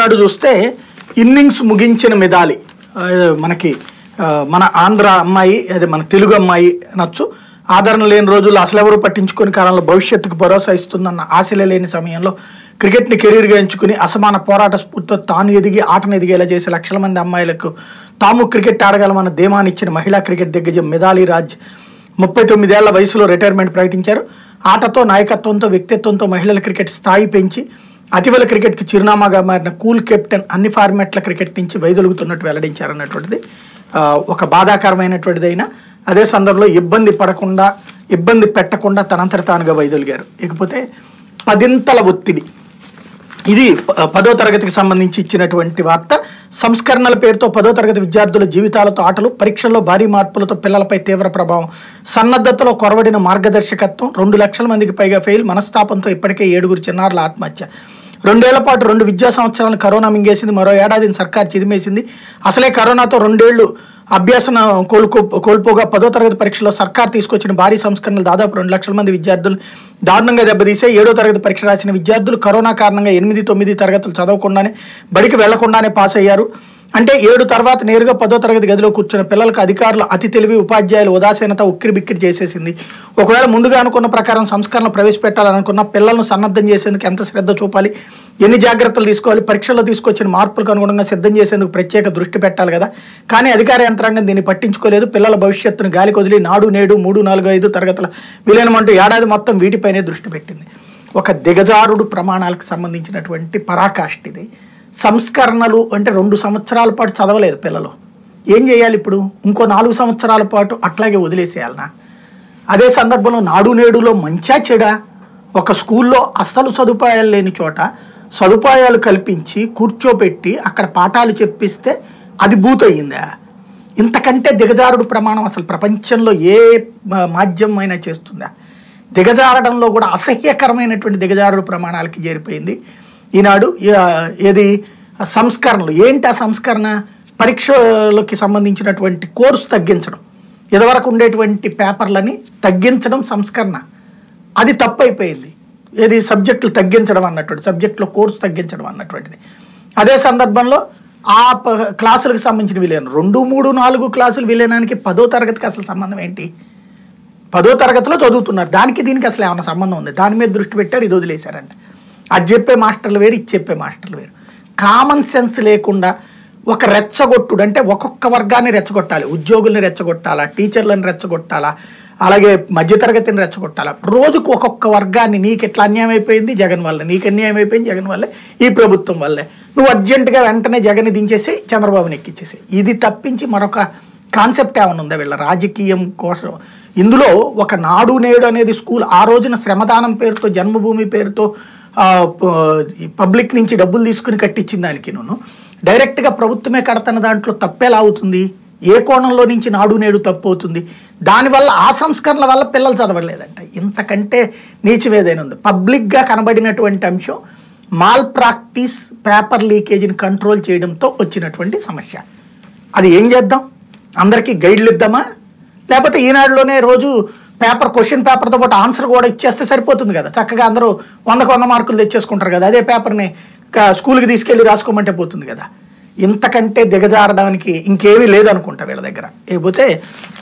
ఈనాడు చూస్తే ఇన్నింగ్స్ ముగించిన మెదాలి ఆ, మనకి ఆ, మన ఆంధ్ర అమ్మాయి అదే మన తెలుగు అమ్మాయి అనొచ్చు ఆదరణ లేని రోజుల్లో అసలు ఎవరు పట్టించుకొని కాలంలో భవిష్యత్తుకు భరోసా ఇస్తుందన్న ఆశలే లేని సమయంలో క్రికెట్ని కెరీర్గా ఎంచుకుని అసమాన పోరాట స్ఫూర్తితో తాను ఎదిగి ఆటను ఎదిగేలా చేసే లక్షల మంది అమ్మాయిలకు తాము క్రికెట్ ఆడగలమన్న ధీమానిచ్చిన మహిళా క్రికెట్ దిగ్గజం మిథాలీ రాజ్ ముప్పై తొమ్మిదేళ్ల వయసులో రిటైర్మెంట్ ప్రకటించారు ఆటతో నాయకత్వంతో వ్యక్తిత్వంతో మహిళల క్రికెట్ స్థాయి పెంచి అతివల క్రికెట్కి చిరునామాగా మారిన కూల్ కెప్టెన్ అన్ని ఫార్మాట్ల క్రికెట్ నుంచి వైదొలుగుతున్నట్టు వెల్లడించారన్నటువంటిది ఆ, ఒక బాధాకరమైనటువంటిదైనా అదే సందర్భంలో ఇబ్బంది పడకుండా ఇబ్బంది పెట్టకుండా తనంతట తానుగా వైదొలిగారు ఇకపోతే పదింతల ఒత్తిడి ఇది ప- పదో తరగతికి సంబంధించి ఇచ్చినటువంటి వార్త సంస్కరణల పేరుతో పదో తరగతి విద్యార్థుల జీవితాలతో ఆటలు పరీక్షల్లో భారీ మార్పులతో పిల్లలపై తీవ్ర ప్రభావం సన్నద్ధతలో కొరవడిన మార్గదర్శకత్వం రెండు లక్షల మందికి పైగా ఫెయిల్ మనస్తాపంతో ఇప్పటికే ఏడుగురు చిన్నారుల ఆత్మహత్య రెండేళ్ల పాటు రెండు విద్యా సంవత్సరాలను కరోనా మింగేసింది మరో ఏడాదిని సర్కార్ చిదిమేసింది అసలే కరోనాతో రెండేళ్లు అభ్యాసన కోలుకో కోల్పోగా పదో తరగతి పరీక్షలో సర్కార్ తీసుకొచ్చిన భారీ సంస్కరణలు దాదాపు రెండు లక్షల మంది విద్యార్థులు దారుణంగా దెబ్బతీసాయి ఏడో తరగతి పరీక్ష రాసిన విద్యార్థులు కరోనా కారణంగా ఎనిమిది తొమ్మిది తరగతులు చదవకుండానే బడికి వెళ్లకుండానే పాస్ అయ్యారు అంటే ఏడు తర్వాత నేరుగా పదో తరగతి గదిలో కూర్చున్న పిల్లలకు అధికారులు అతి తెలివి ఉపాధ్యాయులు ఉదాసీనత ఉక్కిరి బిక్కిరి చేసేసింది ఒకవేళ ముందుగా అనుకున్న ప్రకారం సంస్కరణ ప్రవేశపెట్టాలనుకున్న పిల్లలను సన్నద్ధం చేసేందుకు ఎంత శ్రద్ధ చూపాలి ఎన్ని జాగ్రత్తలు తీసుకోవాలి పరీక్షల్లో తీసుకొచ్చిన మార్పులకు అనుగుణంగా సిద్ధం చేసేందుకు ప్రత్యేక దృష్టి పెట్టాలి కదా కానీ అధికార యంత్రాంగం దీన్ని పట్టించుకోలేదు పిల్లల భవిష్యత్తును గాలికి వదిలి నాడు నేడు మూడు నాలుగు ఐదు తరగతుల విలీనమంటూ ఏడాది మొత్తం వీటిపైనే దృష్టి పెట్టింది ఒక దిగజారుడు ప్రమాణాలకు సంబంధించినటువంటి పరాకాష్ఠ ఇది సంస్కరణలు అంటే రెండు సంవత్సరాల పాటు చదవలేదు పిల్లలు ఏం చేయాలి ఇప్పుడు ఇంకో నాలుగు సంవత్సరాల పాటు అట్లాగే వదిలేసేయాలనా అదే సందర్భంలో నాడు నేడులో మంచా చెడా ఒక స్కూల్లో అస్సలు సదుపాయాలు లేని చోట సదుపాయాలు కల్పించి కూర్చోబెట్టి అక్కడ పాఠాలు చెప్పిస్తే అది బూత్ అయ్యిందా ఇంతకంటే దిగజారుడు ప్రమాణం అసలు ప్రపంచంలో ఏ మా- మాధ్యమం అయినా చేస్తుందా దిగజారడంలో కూడా అసహ్యకరమైనటువంటి దిగజారుడు ప్రమాణాలకి చేరిపోయింది ఈనాడు ఆ, ఏది సంస్కరణలు ఏంటి ఆ సంస్కరణ పరీక్షలకి సంబంధించినటువంటి కోర్సు తగ్గించడం ఇదివరకు ఉండేటువంటి పేపర్లని తగ్గించడం సంస్కరణ అది తప్పు అయిపోయింది ఏది సబ్జెక్టులు తగ్గించడం అన్నటువంటి సబ్జెక్టులో కోర్సు తగ్గించడం అన్నటువంటిది అదే సందర్భంలో ఆ ప- క్లాసులకు సంబంధించిన విలీనం రెండు మూడు నాలుగు క్లాసులు విలీనానికి పదో తరగతికి అసలు సంబంధం ఏంటి పదో తరగతిలో చదువుతున్నారు దానికి దీనికి అసలు ఏమైనా సంబంధం ఉంది దాని మీద దృష్టి పెట్టారు ఇది వదిలేశారంట అది చెప్పే మాస్టర్లు వేరు ఇది చెప్పే మాస్టర్లు వేరు కామన్ సెన్స్ లేకుండా ఒక రెచ్చగొట్టుడు అంటే ఒక్కొక్క వర్గాన్ని రెచ్చగొట్టాలి ఉద్యోగుల్ని రెచ్చగొట్టాలా టీచర్లను రెచ్చగొట్టాలా అలాగే మధ్యతరగతిని రెచ్చగొట్టాలా రోజుకు ఒక్కొక్క వర్గాన్ని నీకు ఎట్లా అన్యాయం అయిపోయింది జగన్ వల్ల నీకు అన్యాయం అయిపోయింది జగన్ వల్లే ఈ ప్రభుత్వం వల్లే నువ్వు అర్జెంటుగా వెంటనే జగన్ దించేసి చంద్రబాబుని ఎక్కించేసి ఇది తప్పించి మరొక కాన్సెప్ట్ ఏమైనా ఉందా వీళ్ళ రాజకీయం కోసం ఇందులో ఒక నాడు నేడు అనేది స్కూల్ ఆ రోజున శ్రమదానం పేరుతో జన్మభూమి పేరుతో ఆ, ప- ఈ పబ్లిక్ నుంచి డబ్బులు తీసుకుని కట్టించిన దానికి నేను డైరెక్ట్గా ప్రభుత్వమే కడతన్న దాంట్లో తప్పేలా అవుతుంది ఏ కోణంలో నుంచి నాడు నేడు తప్పు అవుతుంది దానివల్ల ఆ సంస్కరణల వల్ల పిల్లలు చదవలేదంట ఇంతకంటే నీచమేదైనా ఉంది పబ్లిక్గా కనబడినటువంటి అంశం మాల్ ప్రాక్టీస్ పేపర్ లీకేజీని కంట్రోల్ చేయడంతో వచ్చినటువంటి సమస్య అది ఏం చేద్దాం అందరికీ గైడ్లు ఇద్దామా లేకపోతే ఈనాడులోనే రోజు పేపర్ క్వశ్చన్ పేపర్తో పాటు ఆన్సర్ కూడా ఇచ్చేస్తే సరిపోతుంది కదా చక్కగా అందరూ వందకు వంద మార్కులు తెచ్చేసుకుంటారు కదా అదే పేపర్ని క- స్కూల్కి తీసుకెళ్ళి రాసుకోమంటే పోతుంది కదా ఇంతకంటే దిగజారడానికి ఇంకేమీ లేదనుకుంటా వీళ్ళ దగ్గర లేకపోతే